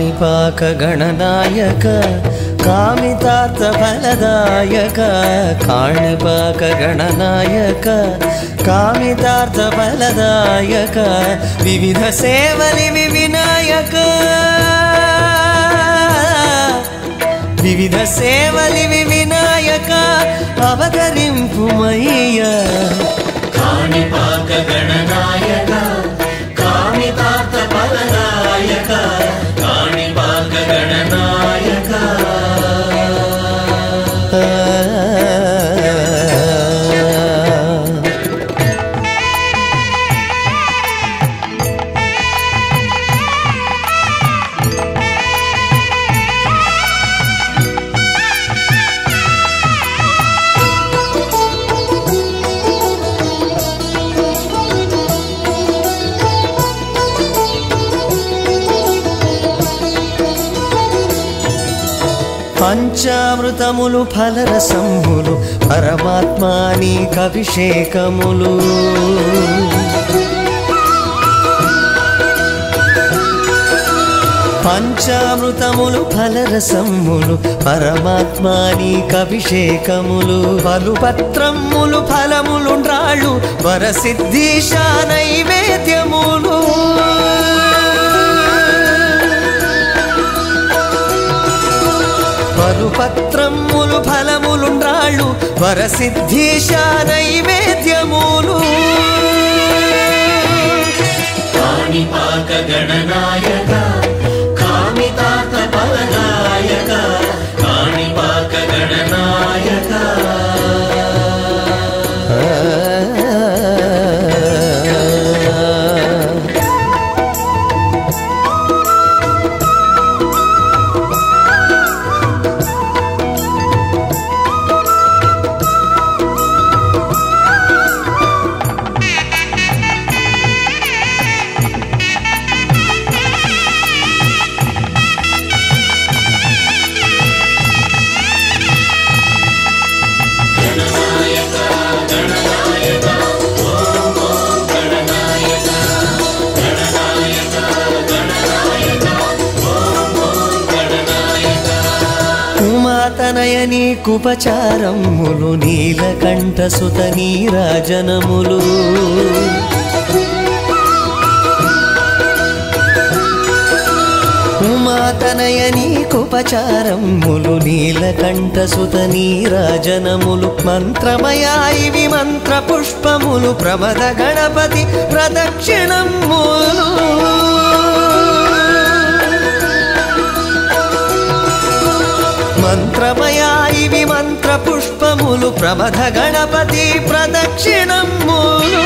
కాణిపాక గణనాయక కామితార్థ ఫలదాయక కాణిపాక గణనాయక కామితార్థ ఫలదాయక వివిధ సేవలి వినాయక వివిధ సేవలి వినాయక అవతరింపుమయ్య కాణిపాక గణనాయక కామితార్థ ఫలదాయక కాణిపాక గణనాయక పంచామృతములు ఫలరసములు పరమాత్మాని కవిషేకములు పంచామృతములు ఫలరసములు పరమాత్మాని కవిషేకములు పలుపత్రములు ఫలములుండ్రాళ్ళు వరసిద్ధీశ నైవేద్యములు పలుపత్రములు ఫలములుండ్రాళ్ళు వరసిద్ధీశ నైవేద్యములు కాణిపాక గణనాయక కామితార్థ ఫలదాయక కాణిపాక గణనాయక ఉమాతనయని కుపచారములు నీలకంఠ సుత నీరాజనములు ఉమాతనయని కుపచారములు నీలకంఠ సుత నీరాజనములు మంత్రమయా ఇవి మంత్ర పుష్పములు ప్రమద గణపతి ప్రదక్షిణములు మంత్రమయా ఇవి మంత్ర పుష్పములు ప్రమథ గణపతి ప్రదక్షిణములు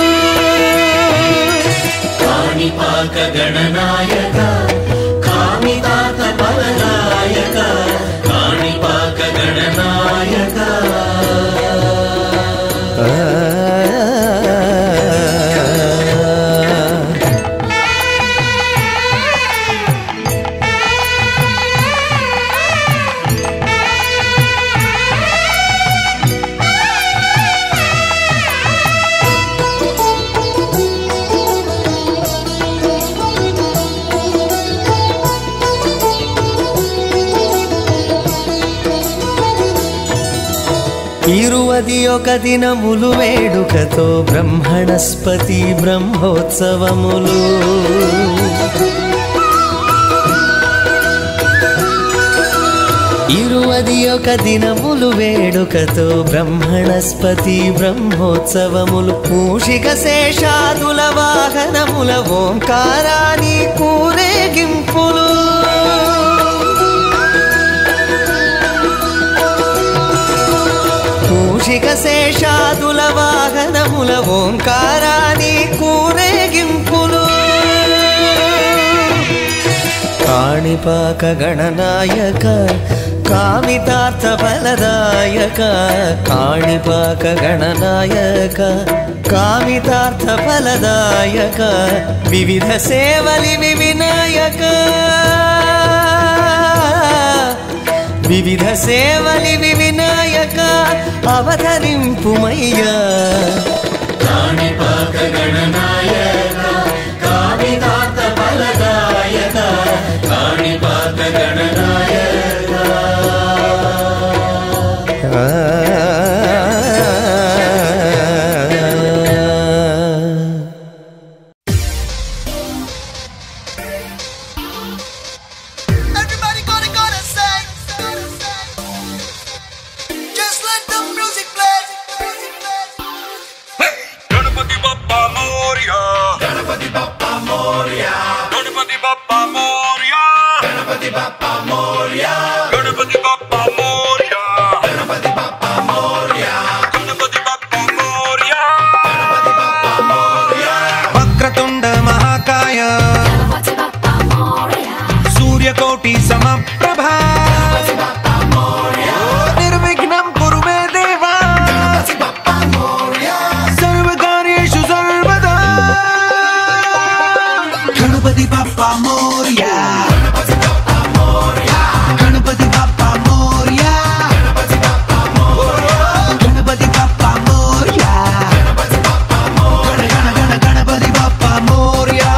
కాణిపాక గణనాయక కామితార్థ ఫలదాయక కాణిపాక గణనాయక ఇరువది ఒక దినములు వేడుకతో బ్రహ్మణస్పతి బ్రహ్మోత్సవములు ఇరువది ఒక దినములు వేడుకతో బ్రహ్మణస్పతి బ్రహ్మోత్సవములు మూషిక శేషాదుల వాహనముల ఓంకారాని కూరేగింపులు మూషిక శేషాదుల వాహనముల ఓంకారాని కూరేగింపులు కాణిపాక గణనాయక కామితార్థ ఫలదాయక కాణిపాక గణనాయక కామితార్థ ఫలదాయక వివిధ సేవలి వినాయక వివిధ సేవలి వినాయక అవతరింపుమయ్యా కాణిపాక గణనాయక కామితార్థ ఫలదాయక కాణి बाप्पा मोरया गणपती बाप्पा मोरया गणपती बाप्पा मोरया गणपती बाप्पा मोरया गणपती बाप्पा मोरया వక్రతుండ మహాకాయ సూర్యకోటి సమప్రభా నిర్విఘ్నం కురు మే దేవా సర్వకార్యేషు సర్వదా గణపతి బప్ప మోరియా గణపతి బప్ప మోరియా గణపతి బప్ప మోరియా గణ గణ గణ గణపతి బప్ప మోరియా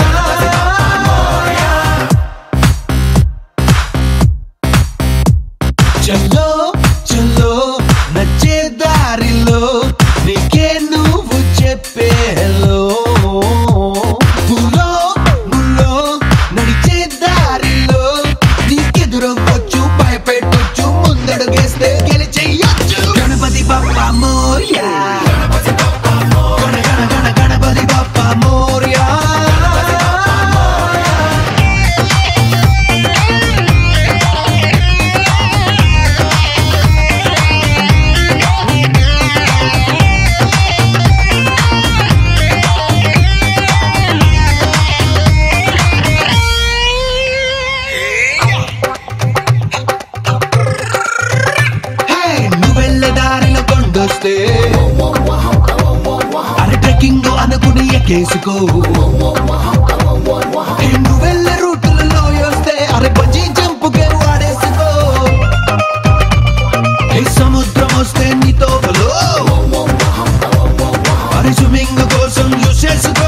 చల్లో చల్లో నచ్చే దారిలో నీకే నువ్వు చెప్పే హలో ములో ములో నడిచే దారిలో నీకెదురొచ్చు భయపెట్టొచ్చు ముందడుగేస్తే గెలిచేయొచ్చు గణపతి బప్ప మోరియా గణ గణ గణ గణపతి బప్ప మోరియా హే, నువ్వెళ్ళే దారిలో కొండొస్తే అరే ట్రెక్కింగ్ అనుకుని ఎక్కేసుకో హే, నువ్వెళ్ళే రూట్లలో వస్తే అరే బజ్జీ జంపుకే వాడేసుకో హే, సముద్రం వస్తే నీతో బలో అరే స్విమ్మింగ్ కోసం యూస్ చేసుకో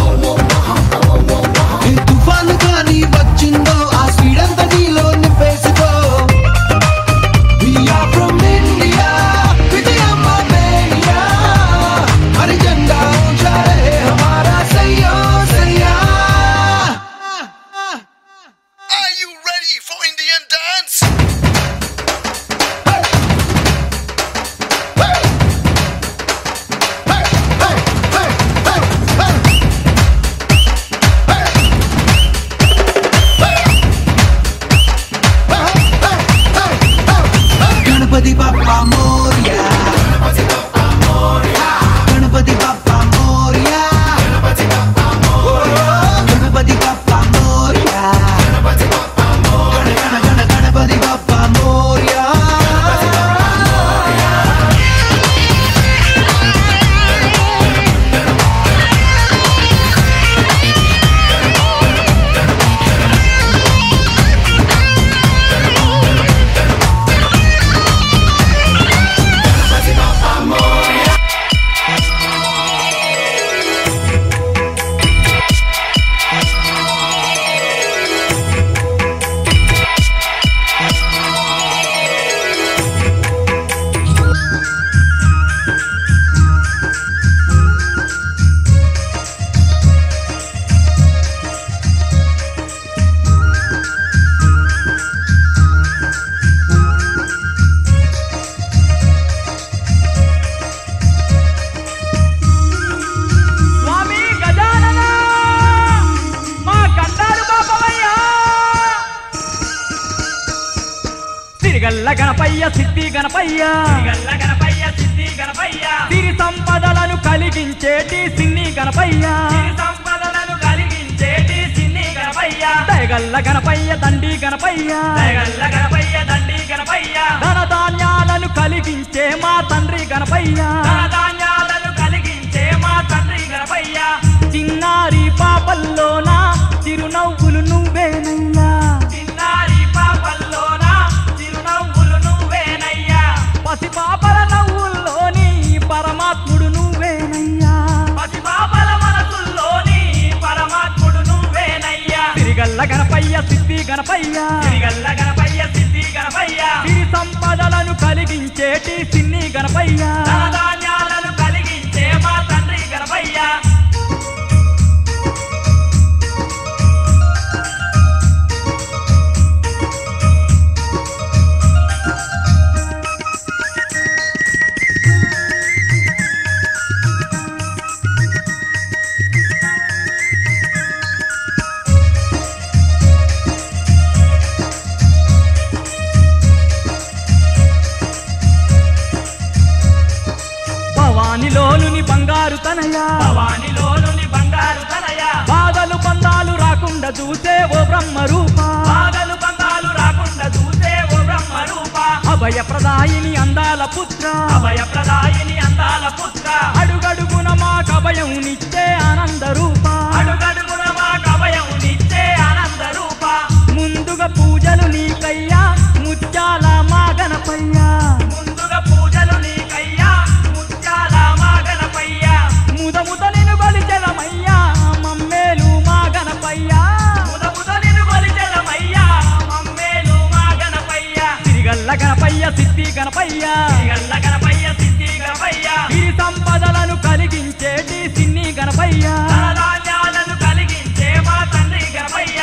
హే, తుఫాను కానీ వచ్చిందో ఆ స్పీడ్ అంతా నీలో నింపేసుకో We are from India, Vijayamma Mania. हरी झंडा ऊंचा रहे हमारा सैया सैया Are you ready for Indian dance? Ganpati Bappa Moriya Ganpati Bappa Moriya Ganpati Bappa Moriya गण गण गण गणपति बाप्पा मोरिया స్వామి గజానన మా కండారు బాబవయ్యా సిరిగల్ల గణపయ్య సిద్ధి గణపయ్య సిరిగల్ల గణపయ్య సిద్ధి గణపయ్య సిరి సంపదలను కలిగించేటి సిన్ని గణపయ్య సంపదలను కలిగించేటి సిన్ని గణపయ్య దయగల్ల గణపయ్య దండి గణపయ్య దయగల్ల గణపయ్య దండి గణపయ్య ధన ధాన్యాలను కలిగించే మా తండ్రి గణపయ్య ధన ధాన్యాలను కలిగించే మా తండ్రి గణపయ్య చిన్నారి పాపల్లోన చిరునవ్వులు నువ్వేనయ్యా చిన్నారి పాపల్లోన చిరునవ్వులు నువ్వేనయ్యా పసి పాపల నవ్వుల్లోని పరమాత్ముడు నువ్వేనయ్యా పసి పాపల మనసుల్లోని పరమాత్ముడు నువ్వేనయ్యా తిరిగల్ల గణపయ్య సిద్ధి గణపయ్య తిరిగల్ల గణపయ్య సిద్ధి గణపయ్య సిరి సంపదలను కలిగించేటి సిన్ని గణపయ్య ధాన్యాలను కలిగించే మా తండ్రి గణపయ్య తనయ భవానిలోనుని బంగారు తనయ బాధలు బంధాలు రాకుండా చూసే ఓ బ్రహ్మ రూప బాధలు బంధాలు రాకుండా చూసే ఓ బ్రహ్మ రూప అభయ ప్రదాయిని అందాల పుత్ర అభయ ప్రదాయిని అందాల పుత్ర అడుగడుగున మా కభయం నిచ్చే ఆనంద రూప అడుగడుగున మా కవయం నిచ్చే ఆనంద రూప ముందుగా పూజలు నీకయ్యా ముత్యాల మా గణపయ్యా ముందుగా పూజలు నీకయ్యా ముత్యాల మా గణపయ్య ముద ముద నిన్ను బలిచలమయ్యా మమ్మేలు మా గణపయ్యా ముద ముద నిన్ను కొలిచెదమయ్యా మమ్మేలు మా గణపయ్య తిరిగల్ల గణపయ్య సిద్ధి గణపయ్యా గల్ల గణపయ్య సిద్ధి గణపయ్య సిరి సంపదలను కలిగించేటి సిన్ని గణపయ్యా ధనధాన్యాలను కలిగించే మా తండ్రి గణపయ్య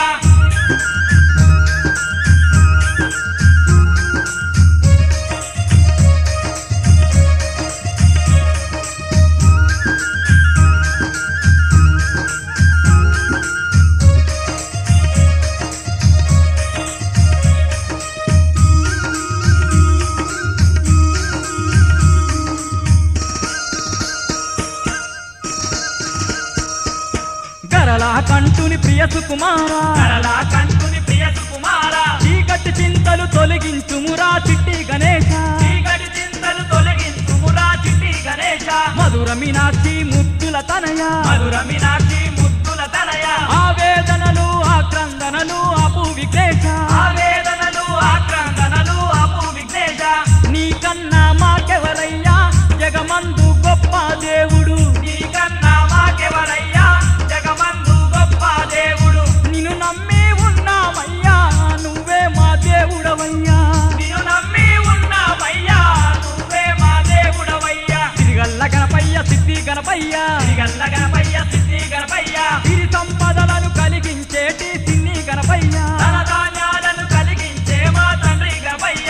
గరళ కంటుని ప్రియ సుకుమారా కరలా కంటుని ప్రియ సుకుమార చీకటి చింతలు తొలగించుమురా చిట్టి గణేశ చీకటి చింతలు తొలగించుమురా చిట్టి గణేశ మధుర మీనాక్షి ముద్దుల తనయ మధుర మీనాక్షి ముద్దుల తనయ ఆవేదనలు ఆక్రందనలు అపు విఘ్నేశ ఆవేదనలు ఆక్రందనలు అపు విఘ్నేశ నీకన్నా మాకెవరయ్యా జగమందు గొప్ప దేవుడు నీకన్నా మాకెవరయ్యా జగమందు గొప్ప దేవుడు నిన్ను నమ్మి ఉన్నామయ్యా నువ్వే మా దేవుడవయ్యా నిన్ను నమ్మి ఉన్నామయ్యా నువ్వే మా దేవుడవయ్యా తిరిగల్ల గణపయ్య సిద్ధి గణపయ్య గల్ల గణపయ్య సిద్ధి గణపయ్య సిరి సంపదలను కలిగించేటి సిన్ని గణపయ్య ధనధాన్యాలను కలిగించే మా తండ్రి గణపయ్య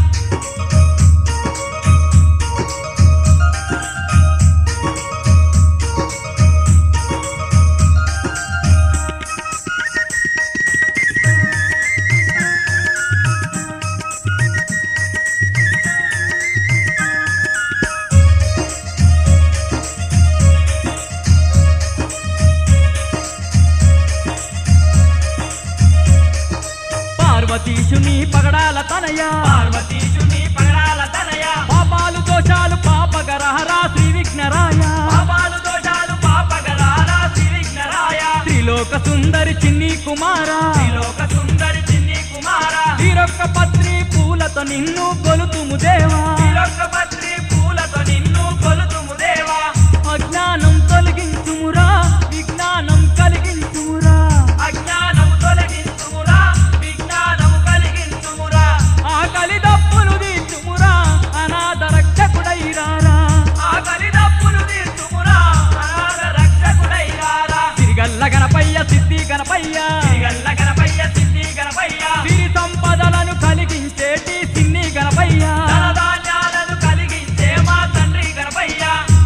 పార్వతీశుని పగడాల తనయ పార్వతీశుని పగడాల తనయ పాపాలు దోషాలు పాపగరహరా శ్రీ విఘ్నరాయ పాపాలు దోషాలు పాపగలారా శ్రీవిఘ్నరాయ త్రిలోక సుందరి చిన్ని కుమారా త్రిలోక సుందరి చిన్ని కుమార తీరొక్క పత్రి పూలతో నిన్ను కొలుతుము దేవా త్రిలోక పత్రి పూలతో నిన్ను కొలుతుము దేవా అజ్ఞానం తొలగించుమురా విజ్ఞానం కలిగించుమురా అజ్ఞానం తొలగించుమురా విజ్ఞానం కలిగించుమురా ఆకలి దప్పులు తీర్చుమురా అనాథ రక్షకుడైరారా ఆకలి దప్పులు తీర్చుమురా అనాథ రక్షకుడైరారా తిరిగల్ల గణపయ్య సిద్ధి గణపయ్య గల్ల గణపయ్య సిద్ధి గణపయ్య సిరి సంపదలను కలిగించేటి సిన్ని గణపయ్య ధనధాన్యాలను కలిగించే మా తండ్రి గణపయ్య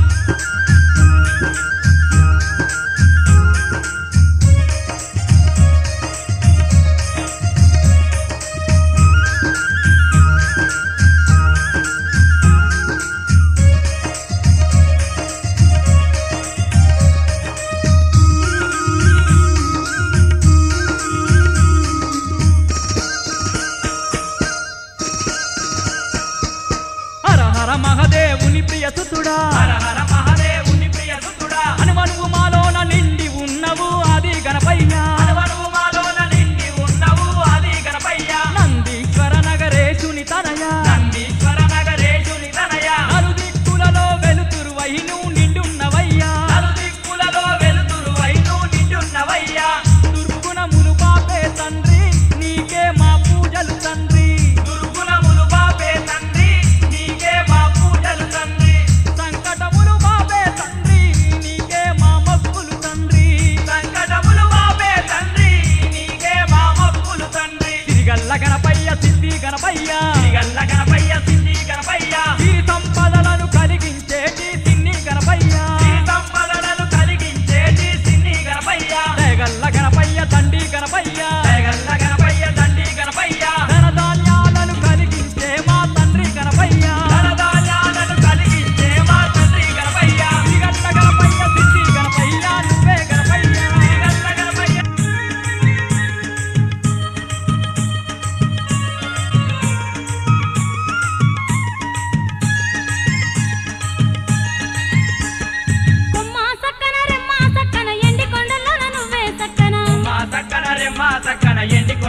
హర హర మహదేవుని ప్రియ సుతుడా హర హర మహాదేవుని ప్రియ సుతుడా హనుమనువు మాలోన నిండి ఉన్నవు అది గణపయ్య హనుమనువు మాలోన నిండి ఉన్నవు అది గణపయ్య నందీశ్వర నగరేశుని తనయ నందీశ్వర నగరేశుని తనయ నలుదిక్కులలో వెలుతురు వహిను నిండున్నవయ్యా నలుదిక్కులలో వెలుతురు వైను నిండున్నవయ్యా దుర్గుణములు పాపే తండ్రి నీకే మా పూజలు తండ్రి దుర్గుణములు బాపే తండ్రి నీకే మా పూజలు తండ్రి సంకటములు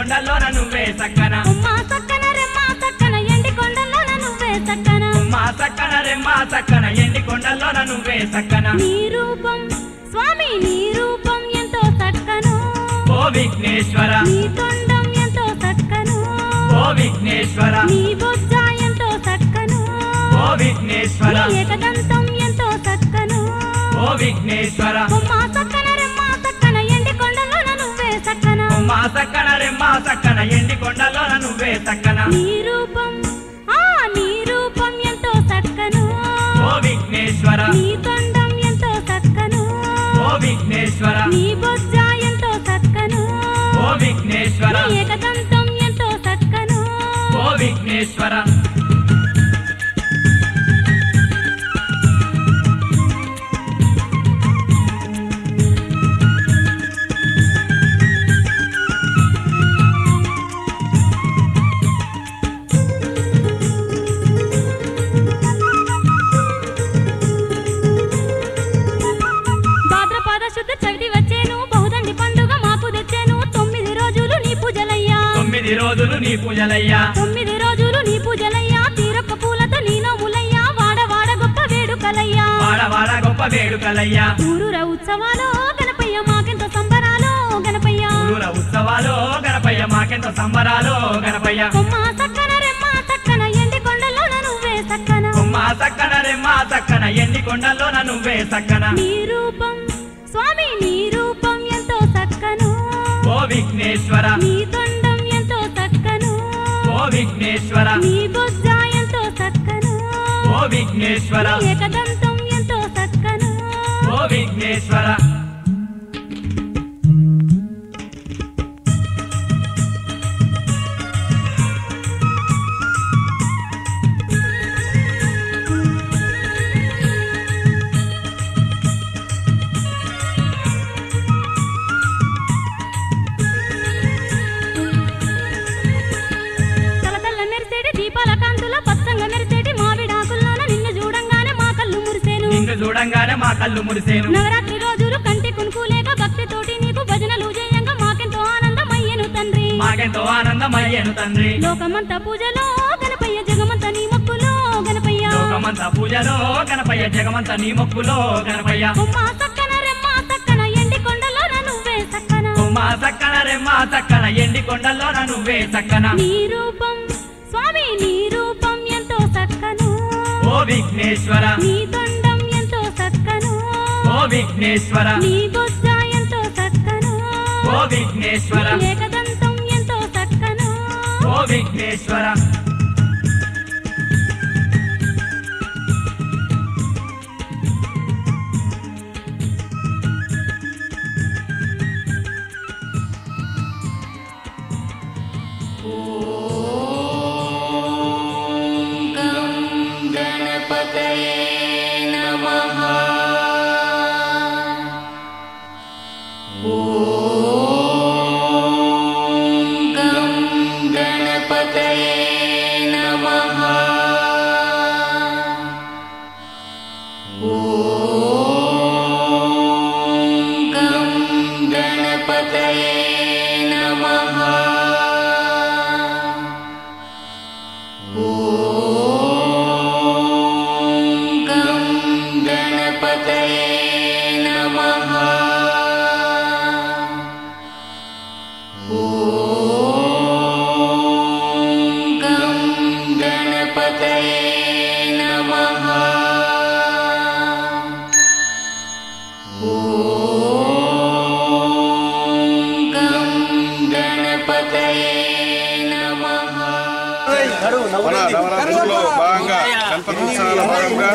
కొండల్లోన నువ్వే సక్కన ఉమ్మా సక్కన రెమ్మా సక్కన ఎండి కొండల్లోన నువ్వే సక్కన మా సక్కన రెమ్మ సక్కన ఎండి కొండల్లోన నువ్వే సక్కన నీ రూపం స్వామి నీ రూపం ఎంతో సక్కను ఓ విఘ్నేశ్వర నీ తొండం ఎంతో సక్కను ఓ విఘ్నేశ్వర నీ బొజ్జ ఎంతో సక్కను ఓ విఘ్నేశ్వర నీ ఏకదంతం ఎంతో సక్కను ఓ విఘ్నేశ్వర ఉమ్మా సక్కన రెమ్మా సక్కన ఎండి కొండల్లోన నువ్వే సక్కన మా సక్కన రెమ్మ సక్కన ఎండి కొండల్లోన నువ్వే సక్కన నీ రూపం ఆ నీ రూపం ఎంతో సక్కను ఓ విఘ్నేశ్వర నీ తొండం ఎంతో సక్కను ఓ విఘ్నేశ్వర నీ బొజ్జ ఎంతో సక్కను ఓ విఘ్నేశ్వర నీ ఏకదంతం ఎంతో సక్కను ఓ విఘ్నేశ్వర భాద్రపద శుద్ధ చవితి వచ్చేను బహుదండి పండుగ మాకు తెచ్చేను తొమ్మిది రోజులు నీ పూజలయ్యా తొమ్మిది రోజులు నీ పూజలయ్యా తొమ్మిది రోజులు నీ పూజలయ్యా తీరొక్క పూలతో నీ నోములయ్యా వాడ వాడ గొప్ప వేడుకలయ్యా వాడ వాడ గొప్ప వేడుకలయ్యా ఊరూర ఉత్సవాలు గణపయ్య మాకెంతో సంబరాలు గణపయ్య ఊరూర ఉత్సవాలు గణపయ్య మాకెంతో సంబరాలు గణపయ్య కొమ్మ సక్కన రెమ్మ సక్కన ఎండి కొండలోన నువ్వే సక్కన కొమ్మ సక్కన రెమ్మ సక్కన ఎండి కొండల్లోన నువ్వే సక్కన నీ రూపం స్వామి నీ రూపం ఎంతో సక్కను ఓ విఘ్నేశ్వర నీ తొండం ఎంతో సక్కను ఓ విఘ్నేశ్వర నీ బొజ్జ ఎంతో సక్కను ఓ విఘ్నేశ్వర నీ ఏకదంతం ఎంతో సక్కను ఓ విఘ్నేశ్వర తలతల్ల మెరిసేటి దీపాల కాంతుల పచ్చంగా మెరిసేటి మావిడాకుల్లోన నిన్ను చూడంగానే మా కళ్ళు మురిసేను నిన్ను చూడంగానే మా కళ్ళు మురిసేను నవరాత్రి రోజులు కంటి కునుకులేక భక్తితోటి నీకు భజనలు చేయంగా మాకెంతో ఆనందమయ్యను తండ్రి మాకెంతో ఆనందమయ్యేను తండ్రి లోకమంతా పూజలో గణపయ్య జగమంత నీ మొక్కులో గణపయ్య లోకమంత పూజలో గణపయ్య జగమంత నీ మొక్కులో గణపయ్య కొమ్మ సక్కన రెమ్మ సక్కన ఎండి కొండలోన నువ్వే సక్కన కొమ్మ సక్కన రెమ్మ సక్కన ఎండి కొండల్లోన నువ్వే సక్కన నీ రూపం స్వామి నీ రూపం ఎంతో సక్కను ఓ విఘ్నేశ్వర నీ తొండం ఎంతో సక్కను ఓ విఘ్నేశ్వర నీ బొజ్జ ఎంతో సక్కను ఓ విఘ్నేశ్వర నీ ఏకదంతం ఎంతో సక్కను ఓ విఘ్నేశ్వర మన నవరాత్రుల్లో భాగంగా గణపతి ఉత్సవాల భాగంగా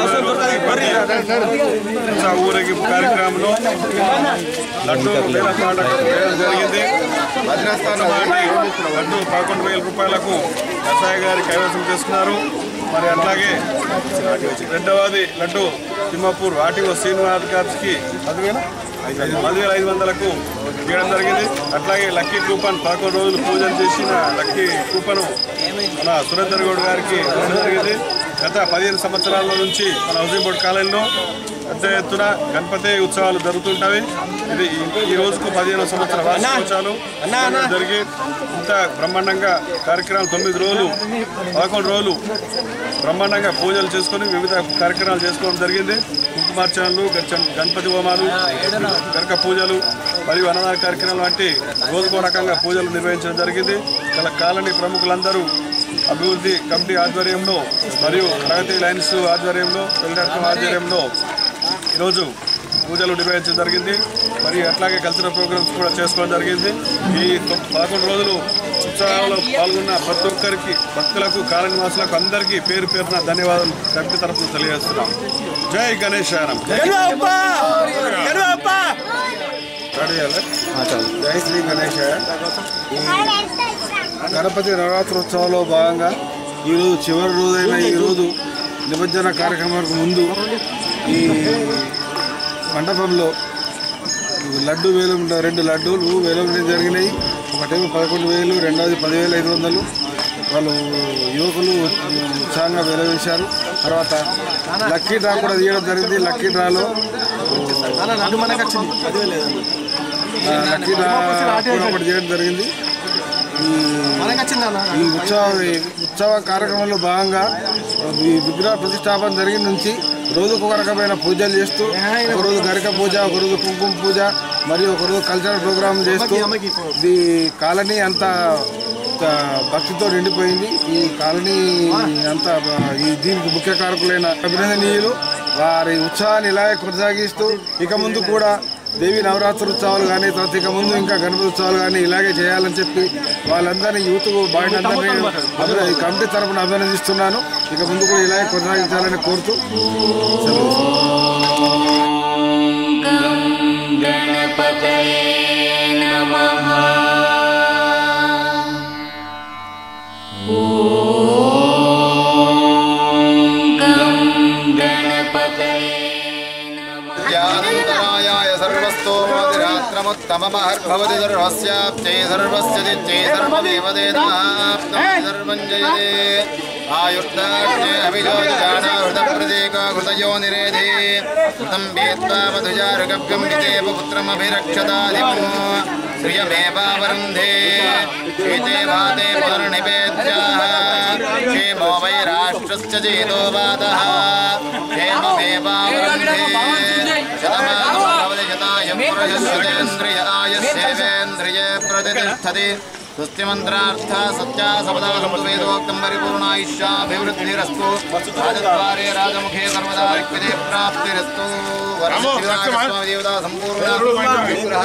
ఉత్సవ ఊరేగింపు కార్యక్రమంలో లడ్డు వేల పాట వేయడం జరిగింది భద్రస్థానం వాటి లడ్డు పదకొండు వేల రూపాయలకు వ్యవసాయ గారి కైవసం చేసుకున్నారు మరి అట్లాగే రెండవది లడ్డు తిమ్మపూర్ ఆర్టీఓ శ్రీనివాస్ గారికి పదివేల పదివేల ఐదు వందలకు ఇవ్వడం జరిగింది అట్లాగే లక్కీ కూపన్ పదకొండు రోజులు పూజలు చేసిన లక్కీ కూపన్ మన సురేందర్ గౌడ్ గారికి ఇవ్వడం జరిగింది గత పదిహేను సంవత్సరాల నుంచి మన హౌసింగ్ బోర్డు కాలనీలో పెద్ద ఎత్తున గణపతి ఉత్సవాలు జరుగుతుంటాయి ఇది ఈ- ఈ రోజుకు పదిహేను సంవత్సర వార్షికోత్సవాలు జరిగి ఇంత బ్రహ్మాండంగా కార్యక్రమాలు తొమ్మిది రోజులు పదకొండు రోజులు బ్రహ్మాండంగా పూజలు చేసుకొని వివిధ కార్యక్రమాలు చేసుకోవడం జరిగింది కుంకుమార్చనలు గచ్చ- గణపతి హోమాలు గరక పూజలు మరియు అన్నదాన కార్యక్రమాలు వంటి రోజుకో రకంగా పూజలు నిర్వహించడం జరిగింది ఇలా కాలనీ ప్రముఖులందరూ అభివృద్ధి కమిటీ ఆధ్వర్యంలో మరియు ప్రగతి లైన్స్ ఆధ్వర్యంలో వెళ్ళడం ఆధ్వర్యంలో ఈరోజు పూజలు నిర్వహించడం జరిగింది మరియు అట్లాగే కల్చరల్ ప్రోగ్రామ్స్ కూడా చేసుకోవడం జరిగింది ఈ తొ- పదకొండు రోజులు ఉత్సవాల్లో పాల్గొన్న ప్రతి ఒక్కరికి భక్తులకు కాలనివాసులకు అందరికీ పేరు పేరున ధన్యవాదాలు కమిటీ తరఫున తెలియజేస్తున్నాం జై గణేష్ శారం జై శ్రీ గణేష్ గణపతి నవరాత్రోత్సవంలో భాగంగా ఈరోజు చివరి రోజైన ఈరోజు నిమజ్జన కార్యక్రమానికి ముందు ఈ మండపంలో లడ్డు వేలం రెండు లడ్డూలు వేలం జరిగినాయి ఒకటేమో పదకొండు వేలు రెండవది పదివేల ఐదు వందలు వాళ్ళు యువకులు ఉత్సాహంగా వేలవేశారు తర్వాత లక్కీ డ్రా కూడా తీయడం జరిగింది లక్కీ డ్రాలో ఆ, లక్కీ డ్రా కూడా ఒకటి చేయడం జరిగింది ఈ- ఈ ఉత్సవ ఈ ఉత్సవ కార్యక్రమంలో భాగంగా ఈ విగ్రహ ప్రతిష్టాపన జరిగిన నుంచి రోజుకు ఒక రకమైన పూజలు చేస్తూ ఒకరోజు గరిక పూజ ఒకరోజు కుంకుమ పూజ మరియు ఒకరోజు కల్చరల్ ప్రోగ్రామ్ చేస్తూ ఈ కాలనీ అంతా ఒక భక్తితో నిండిపోయింది ఈ కాలనీ అంతా బ- ఈ దీనికి ముఖ్య కారకులైన అభినందనీయులు వారి ఉత్సాహాన్ని ఇలాగే కొనసాగిస్తూ ఇక ముందు కూడా దేవి నవరాత్రి ఉత్సవాలు కానీ తర్వాత ఇక ముందు ఇంకా గణపతి ఉత్సవాలు కానీ ఇలాగే చేయాలని చెప్పి వాళ్ళందరినీ యూత్ బాడీ అందరినీ అభిన- ఈ కమిటీ తరఫున అభినందిస్తున్నాను ఇక ముందు కూడా ఇలాగే కొనసాగించాలని కోరుతూ ज्ञानन्तरायाय सर्वस्तोमतिरात्रमुत्तममहर्भवति सर्वस्याप्त्यै सर्वस्य चित्यै सर्वदेवदेनाप्तमति सर्वं जयते आयुर्दाक्षे अभिजोजानाहृतप्रतीको घृतयो निरेधे कृतं वेत्त्वा मधुजारुगभ्यं विदेव पुत्रमभिरक्षताधिपो श्रियमेवावरुन्धे शीते भाते पुनर्निवेद्याः क्षेमो वै राष्ट्रस्य चेतो वादः क्षेममेवावरुन्धे शतमानो भवति शतायं पुरुषस्यतेन्द्रियाय सेवेन्द्रिये प्रतिष्ठति स्वस्तिमन्त्रार्थ सत्या सपदा समुद्वेदोक्तं परिपूर्णायुष्याभिवृद्धिरस्तु राजद्वारे राजमुखे सर्वदा ऋक्विदे प्राप्तिरस्तु वरदेवता सम्पूर्ण विग्रह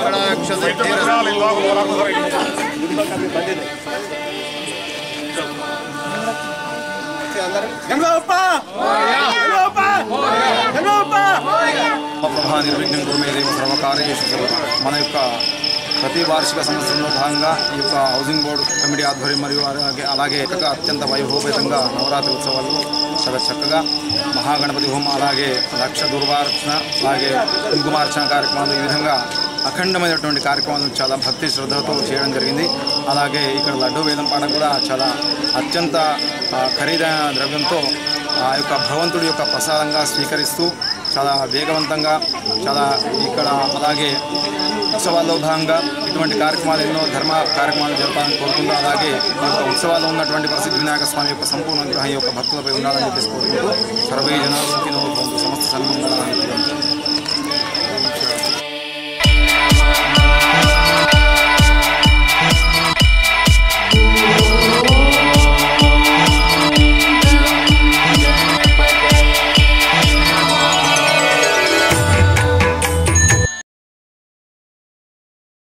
ప్రభా నిర్విఘ్నం కురుమే దేవ సర్వకార్యేషు సర్వదా. మన యొక్క ప్రతి వార్షిక సంవత్సరంలో భాగంగా ఈ యొక్క హౌసింగ్ బోర్డు కమిటీ ఆధ్వర్యం మరియు అలాగే అలాగే చక్కగా అత్యంత వైభవపేతంగా నవరాత్రి ఉత్సవాలు చాలా చక్కగా మహాగణపతి హోమం అలాగే లక్ష దుర్వార్చన అలాగే కుంకుమార్చన కార్యక్రమాలు ఈ విధంగా అఖండమైనటువంటి కార్యక్రమాలను చాలా భక్తి శ్రద్ధతో చేయడం జరిగింది అలాగే ఇక్కడ లడ్డూ వేదం పాట కూడా చాలా అత్యంత ఆ, ఖరీదైన ద్రవ్యంతో ఆ యొక్క భగవంతుడి యొక్క ప్రసాదంగా స్వీకరిస్తూ చాలా వేగవంతంగా చాలా ఇక్కడ అలాగే ఉత్సవాల్లో భాగంగా ఇటువంటి కార్యక్రమాలు ఎన్నో ధర్మ కార్యక్రమాలు జరపాలని కోరుకుంటూ అలాగే ఈ యొక్క ఉత్సవాల్లో ఉన్నటువంటి ప్రసిద్ధి వినాయక స్వామి యొక్క సంపూర్ణ అనుగ్రహం ఈ యొక్క భక్తులపై ఉండాలని చెప్పేసి కోరుకుంటూ సర్వే జనాలు సుఖినో భవంతు. సమస్త సన్మాన